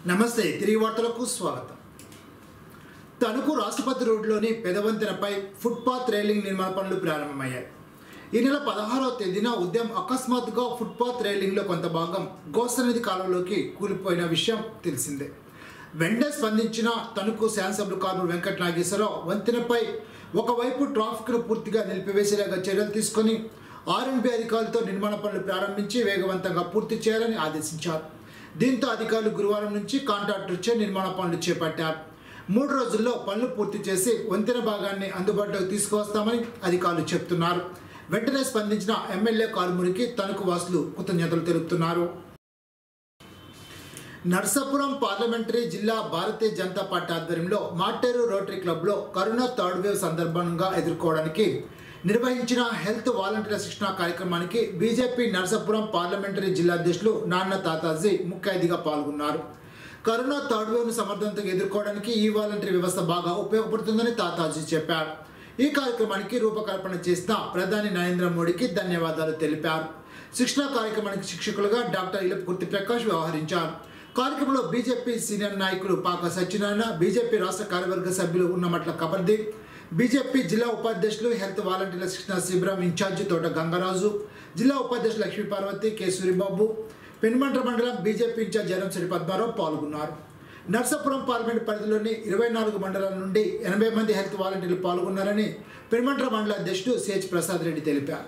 నమస్తే తిరిగి వార్తలకు స్వాగతం తణుకు రాష్ట్రపతి రోడ్లోని పెదవంతెనపై ఫుట్పాత్ రైలింగ్ నిర్మాణ పనులు ప్రారంభమయ్యాయి ఈ నెల పదహారవ తేదీన ఉదయం అకస్మాత్తుగా ఫుట్పాత్ రైలింగ్లో కొంత భాగం గోస్తనది కాలంలోకి కూలిపోయిన విషయం తెలిసిందే వెంటనే స్పందించిన తణుకు శాసనసభ్యులు కారు వెంకట నాగేశ్వరరావు వంతెనపై ఒకవైపు ట్రాఫిక్ను పూర్తిగా నిలిపివేసేలాగా చర్యలు తీసుకొని ఆర్ఎండ్బి అధికారులతో నిర్మాణ పనులు ప్రారంభించి వేగవంతంగా పూర్తి చేయాలని ఆదేశించారు దీంతో అధికారులు గురువారం నుంచి కాంట్రాక్టర్చే నిర్మాణ పనులు చేపట్టారు మూడు రోజుల్లో పనులు పూర్తి చేసి వంతెన భాగాన్ని అందుబాటులోకి తీసుకువస్తామని అధికారులు చెప్తున్నారు వెంటనే స్పందించిన ఎమ్మెల్యే కారుమురికి తణుకు వాసులు కృతజ్ఞతలు తెలుపుతున్నారు నర్సాపురం పార్లమెంటరీ జిల్లా భారతీయ జనతా పార్టీ ఆధ్వర్యంలో మాటేరు రోటరీ క్లబ్లో కరోనా థర్డ్ వేవ్ సందర్భంగా ఎదుర్కోవడానికి నిర్వహించిన హెల్త్ వాలంటీర్ల శిక్షణ కార్యక్రమానికి బీజేపీ నర్సాపురం పార్లమెంటరీ జిల్లా అధ్యక్షులు నాన్న తాతాజీ ముఖ్య అతిథిగా పాల్గొన్నారు కరోనా థర్డ్ వేవ్ను సమర్థవంతంగా ఎదుర్కోవడానికి ఈ వాలంటీర్ వ్యవస్థ బాగా ఉపయోగపడుతుందని తాతాజీ చెప్పారు ఈ కార్యక్రమానికి రూపకల్పన చేసిన ప్రధాని నరేంద్ర మోడీకి ధన్యవాదాలు తెలిపారు శిక్షణ కార్యక్రమానికి శిక్షకులుగా డాక్టర్ ఇలప్ కుర్తి ప్రకాష్ వ్యవహరించారు కార్యక్రమంలో బీజేపీ సీనియర్ నాయకులు పాక సత్యనారాయణ బీజేపీ రాష్ట్ర కార్యవర్గ సభ్యులు ఉన్నమట్ల కబర్దీప్ బీజేపీ జిల్లా ఉపాధ్యక్షులు హెల్త్ వాలంటీర్ల శిక్షణ శిబిరం ఇన్ఛార్జి తోట గంగరాజు జిల్లా ఉపాధ్యక్షులు లక్ష్మీ పార్వతి కె సూరిబాబు పెనుమంట్ర మండలం బీజేపీ ఇన్ఛార్జ్ జరంశెట్టి పద్మారావు పాల్గొన్నారు నర్సాపురం పార్లమెంట్ పరిధిలోని ఇరవై నాలుగు మండలాల నుండి ఎనభై మంది హెల్త్ వాలంటీర్లు పాల్గొన్నారని పెనుమంట్ర మండల అధ్యక్షుడు సిహెచ్ ప్రసాద్ రెడ్డి తెలిపారు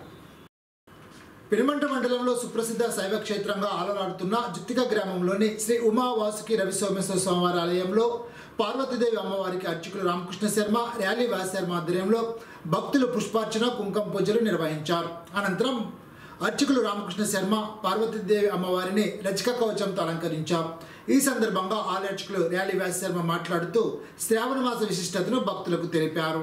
పెనుమంట మండలంలో సుప్రసిద్ధ శైవ క్షేత్రంగా ఆలరాడుతున్న జుత్తిక గ్రామంలోని శ్రీ ఉమా వాసుకి రవి సోమేశ్వర స్వామివారి ఆలయంలో పార్వతీదేవి అమ్మవారికి అర్చకులు రామకృష్ణ శర్మ ర్యాలీ వ్యాస్ శర్మ ఆధ్వర్యంలో భక్తులు పుష్పార్చన కుంకుమ పూజలు నిర్వహించారు అనంతరం అర్చకులు రామకృష్ణ శర్మ పార్వతీదేవి అమ్మవారిని రచిక కవచంతో అలంకరించారు ఈ సందర్భంగా ఆలయ అర్చకులు ర్యాలీ వ్యాస్ శర్మ మాట్లాడుతూ శ్రావణ మాస విశిష్టతను భక్తులకు తెలిపారు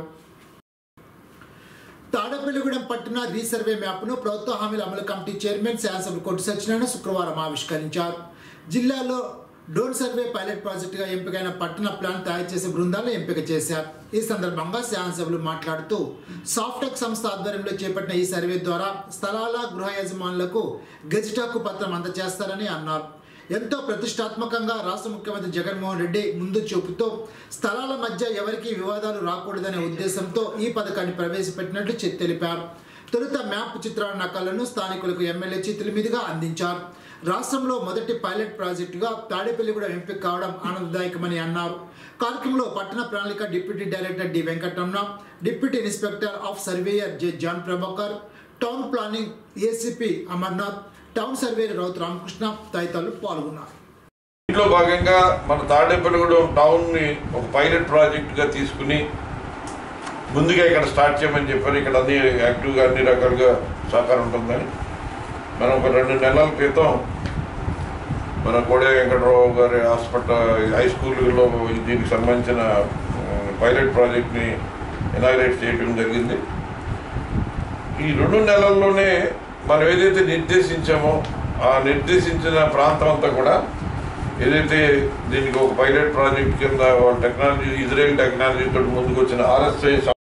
తాడపల్లిగూడెం పట్టణ రీసర్వే మ్యాప్ను ప్రభుత్వ హామీల అమలు కమిటీ చైర్మన్ శాసనసభ కొట్టు సత్యనారాయణ శుక్రవారం ఆవిష్కరించారు జిల్లాలో డోన్ సర్వే పైలట్ ప్రాజెక్టుగా ఎంపికైన పట్టణ ప్లాన్ తయారు చేసే బృందాలను ఎంపిక చేశారు ఈ సందర్భంగా శాసనసభ్యులు మాట్లాడుతూ సాఫ్టెక్ సంస్థ ఆధ్వర్యంలో చేపట్టిన ఈ సర్వే ద్వారా స్థలాల గృహ యజమానులకు గెజిట్ హక్కు పత్రం అందజేస్తారని అన్నారు ఎంతో ప్రతిష్టాత్మకంగా రాష్ట్ర ముఖ్యమంత్రి జగన్మోహన్ రెడ్డి ముందు చూపుతో స్థలాల మధ్య ఎవరికీ వివాదాలు రాకూడదనే ఉద్దేశంతో ఈ పథకాన్ని ప్రవేశపెట్టినట్లు చె- తెలిపారు తొలుత మ్యాప్ చిత్రాల నకలను స్థానికులకు ఎమ్మెల్యే చేతుల మీదుగా అందించారు రాష్ట్రంలో మొదటి పైలట్ ప్రాజెక్టుగా తాడేపల్లిగూడ ఎంపిక కావడం ఆనందదాయకమని అన్నారు కార్యక్రమంలో పట్టణ ప్రణాళిక deputy director D Venkataramana deputy inspector of surveyor J John Prabhakar town planning ACP Amarnath town surveyor Raut Ramakrishna తదితరులు పాల్గొన్నారు దీంట్లో భాగంగా మన తాడేపల్లిగూడెం టౌన్ని ఒక పైలట్ ప్రాజెక్టుగా తీసుకుని ముందుగా ఇక్కడ స్టార్ట్ చేయమని చెప్పారు ఇక్కడ అన్ని యాక్టివ్గా అన్ని రకాలుగా సహకారం ఉంటుందని మనం ఒక రెండు నెలల క్రితం మన కోడే వెంకటరావు గారి హాస్పిటల్ హై స్కూల్లో దీనికి సంబంధించిన ఉమ్, పైలట్ ప్రాజెక్ట్ని ఇనాగ్రేట్ చేయడం జరిగింది ఈ రెండు నెలల్లోనే మనం ఏదైతే నిర్దేశించామో ఆ నిర్దేశించిన ప్రాంతం అంతా కూడా ఏదైతే దీనికి ఒక పైలట్ ప్రాజెక్ట్ కింద వాళ్ళ టెక్నాలజీ ఇజ్రాయెల్ టెక్నాలజీతో ముందుకు వచ్చిన ఆర్ఎస్ఐ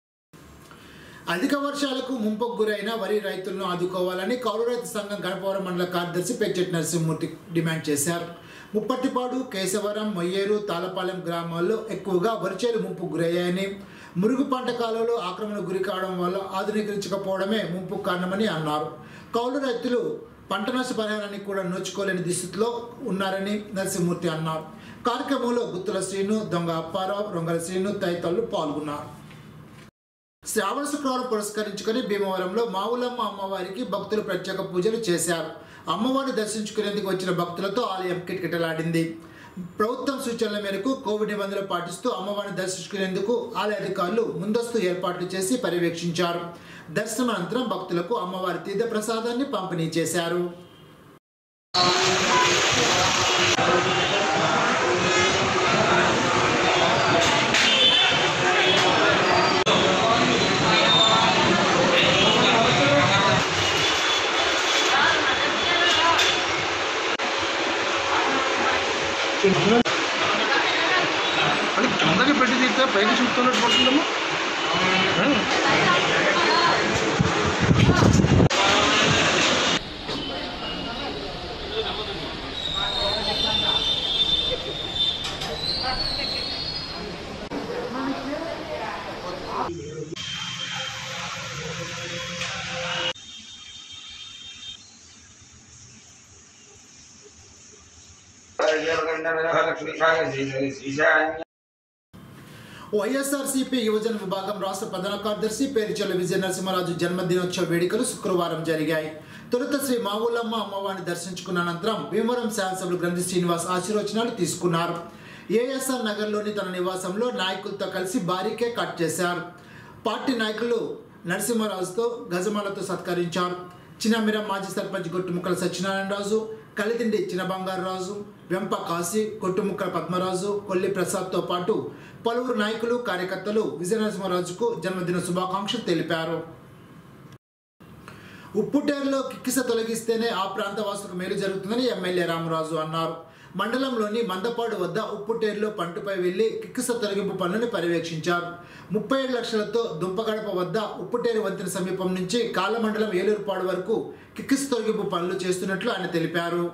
అధిక వర్షాలకు ముంపుకు గురైన వరి రైతులను ఆదుకోవాలని కౌలు రైతు సంఘం గణపవరం మండల కార్యదర్శి పెంచెట్టి నరసింహమూర్తి డిమాండ్ చేశారు ముప్పట్టిపాడు కేశవరం మొయ్యేరు తాళపాలెం గ్రామాల్లో ఎక్కువగా వరిచేలు ముంపుకు గురయ్యాయని మురుగు పంట కాలంలో ఆక్రమణకు గురి కావడం వల్ల ఆధునీకరించకపోవడమే ముంపుకు కారణమని అన్నారు కౌలు రైతులు పంట నష్ట పరిహారాన్ని కూడా నోచుకోలేని దుస్థితిలో ఉన్నారని నరసింహమూర్తి అన్నారు కార్యక్రమంలో గుత్తుల శ్రీను దొంగ అప్పారావు రొంగల శ్రీను తదితరులు పాల్గొన్నారు శ్రావణ శుక్రవారం పురస్కరించుకొని భీమవరంలో మావులమ్మ అమ్మవారికి భక్తులు ప్రత్యేక పూజలు చేశారు అమ్మవారిని దర్శించుకునేందుకు వచ్చిన భక్తులతో ఆలయం కిటకిటలాడింది ప్రభుత్వం సూచనల మేరకు కోవిడ్ నిబంధనలు పాటిస్తూ అమ్మవారిని దర్శించుకునేందుకు ఆలయ అధికారులు ముందస్తు ఏర్పాట్లు చేసి పర్యవేక్షించారు దర్శనం అనంతరం భక్తులకు అమ్మవారి తీర్థ ప్రసాదాన్ని పంపిణీ చేశారు అంటే కిందకి పెట్టి తీస్తే పైకి చూస్తున్నట్టు పడుతుందమ్మా ఈశాన్య వైఎస్ఆర్సీపీ యువజన విభాగం రాష్ట్ర ప్రధాన కార్యదర్శి పేరుచెల్ల విజయ నరసింహరాజు జన్మదినోత్సవ వేడుకలు శుక్రవారం జరిగాయి తొలుత శ్రీ మావులమ్మ అమ్మవారిని దర్శించుకున్న అనంతరం భీమవరం శాసనసభ్యులు గ్రంథి శ్రీనివాస్ ఆశీర్వచనాలు తీసుకున్నారు ఏఎస్ఆర్ నగర్లోని తన నివాసంలో నాయకులతో కలిసి భారీ కేక్ కట్ చేశారు పార్టీ నాయకులు నరసింహరాజుతో గజమాలతో సత్కరించారు చిన్నమిర మాజీ సర్పంచ్ గొట్టుముక్కల సత్యనారాయణరాజు కలితిండి చిన్నబంగారరాజు వెంప కాశీ కొట్టుముక్కల పద్మరాజు కొల్లి ప్రసాద్తో పాటు పలువురు నాయకులు కార్యకర్తలు విజయనరసింహరాజుకు జన్మదిన శుభాకాంక్షలు తెలిపారు ఉప్పుటేరులో కిక్కిస తొలగిస్తేనే ఆ ప్రాంత వాసులకు మేలు జరుగుతుందని ఎమ్మెల్యే రామరాజు అన్నారు మండలంలోని మందపాడు వద్ద ఉప్పుటేరులో పంటపై వెళ్లి కిక్కిస తొలగింపు పనులను పర్యవేక్షించారు ముప్పై ఏడు లక్షలతో దుంపగడప వద్ద ఉప్పుటేరు వంతెన సమీపం నుంచి కాలమండలం ఏలూరుపాడు వరకు కిక్కిస తొలగింపు పనులు చేస్తున్నట్లు ఆయన తెలిపారు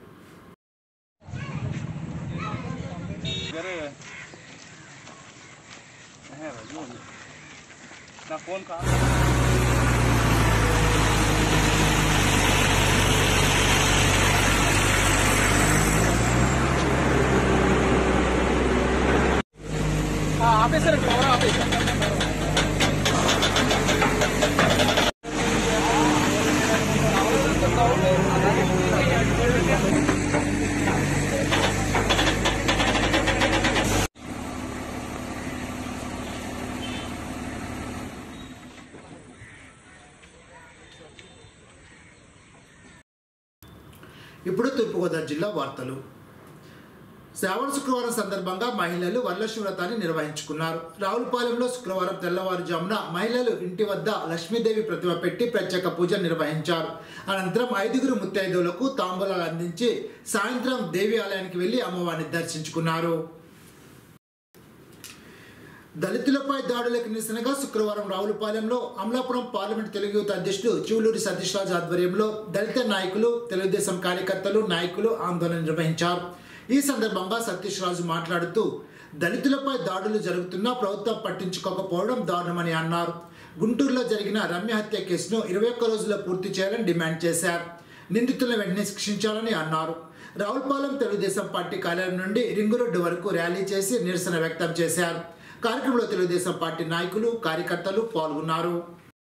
ఇప్పుడు తూర్పుగోదావరి జిల్లా వార్తలు శ్రావణ శుక్రవారం సందర్భంగా మహిళలు వరలక్ష్మి వ్రతాన్ని నిర్వహించుకున్నారు రావులపాలెంలో శుక్రవారం తెల్లవారుజామున మహిళలు ఇంటి వద్ద లక్ష్మీదేవి ప్రతిమ పెట్టి ప్రత్యేక పూజలు నిర్వహించారు అనంతరం ఐదుగురు ముత్తైదువులకు తాంబూలాలు అందించి సాయంత్రం దేవి ఆలయానికి వెళ్లి అమ్మవారిని దర్శించుకున్నారు దళితులపై దాడులకు నిరసనగా శుక్రవారం రావులపాలెంలో అమలాపురం పార్లమెంట్ తెలుగు యువత అధ్యక్షుడు చివులూరి సతీష్ రాజ్ ఆధ్వర్యంలో దళిత నాయకులు తెలుగుదేశం కార్యకర్తలు నాయకులు ఆందోళన నిర్వహించారు ఈ సందర్భంగా సతీష్ రాజు మాట్లాడుతూ దళితులపై దాడులు జరుగుతున్నా ప్రభుత్వం పట్టించుకోకపోవడం దారుణమని అన్నారు గుంటూరులో జరిగిన రమ్య హత్య కేసును ఇరవై ఒక్క రోజుల్లో పూర్తి చేయాలని డిమాండ్ చేశారు నిందితులను వెంటనే శిక్షించాలని అన్నారు రావులపాలెం తెలుగుదేశం పార్టీ కార్యాలయం నుండి రింగు రోడ్డు వరకు ర్యాలీ చేసి నిరసన వ్యక్తం చేశారు కార్యక్రమంలో తెలుగుదేశం పార్టీ నాయకులు కార్యకర్తలు పాల్గొన్నారు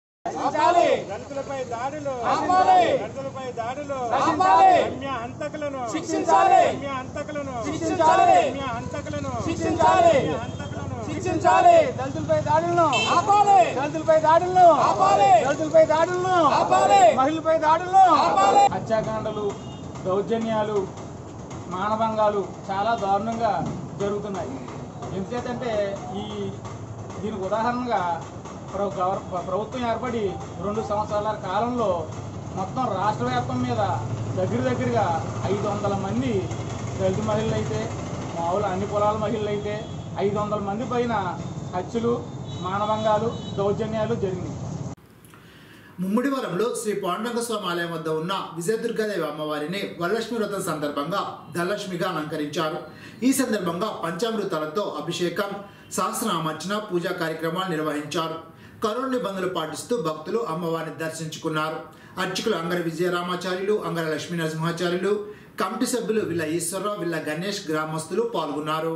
దళితులపై దాడులు దళితులపై దాడులు రమ్య హంతకులను శిక్షించాలి రమ్య హంతకులను శిక్షించాలి రమ్య హంతకులను శిక్షించాలి రమ్య హంతకులను శిక్షించాలి దళితులపై దాడులను ఆపాలి దళితులపై దాడులను ఆపాలి దళితులపై దాడులను ఆపాలి మహిళలపై దాడులను ఆపాలి హత్యాకాండలు దౌర్జన్యాలు మానభంగాలు చాలా దారుణంగా జరుగుతున్నాయి ఎందుచేతంటే ఈ దీనికి ఉదాహరణగా ప్ర- గవర్- ప్రభుత్వం ఏర్పడి రెండు సంవత్సరాల కాలంలో మొత్తం రాష్ట్ర వ్యాప్తం మీద దగ్గర దగ్గరగా ఐదు వందల మంది దళిత మహిళలు అయితే మామూలు అన్ని కులాల మహిళలు అయితే ఐదు వందల మంది పైన హత్యలు మానభంగాలు దౌర్జన్యాలు జరిగినాయి ముమ్మిడివరంలో శ్రీ పాండురంగ స్వామి ఆలయం వద్ద ఉన్న విజయదుర్గాదేవి అమ్మవారిని వరలక్ష్మి వ్రతం సందర్భంగా ధనలక్ష్మిగా అలంకరించారు ఈ సందర్భంగా పంచామృతాలతో అభిషేకం సహస్రనామర్చన పూజా కార్యక్రమాలు నిర్వహించారు కరోనా నిబంధనలు పాటిస్తూ భక్తులు అమ్మవారిని దర్శించుకున్నారు అర్చకులు అంగర విజయరామాచార్యులు అంగర లక్ష్మీ నరసింహాచార్యులు కమిటీ సభ్యులు విల్ల ఈశ్వరరావు విల్ల గణేష్ గ్రామస్తులు పాల్గొన్నారు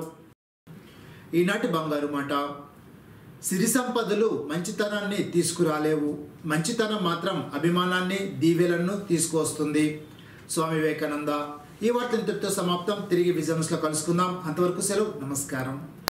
ఈనాటి బంగారు మాట సిరి సంపదలు మంచితనాన్ని తీసుకురాలేవు మంచితనం మాత్రం అభిమానాన్ని దీవెలను తీసుకువస్తుంది స్వామి వివేకానంద ఈ వార్త ఇంతటితో సమాప్తం తిరిగి విజయమ్స్లో కలుసుకుందాం అంతవరకు సెలవు నమస్కారం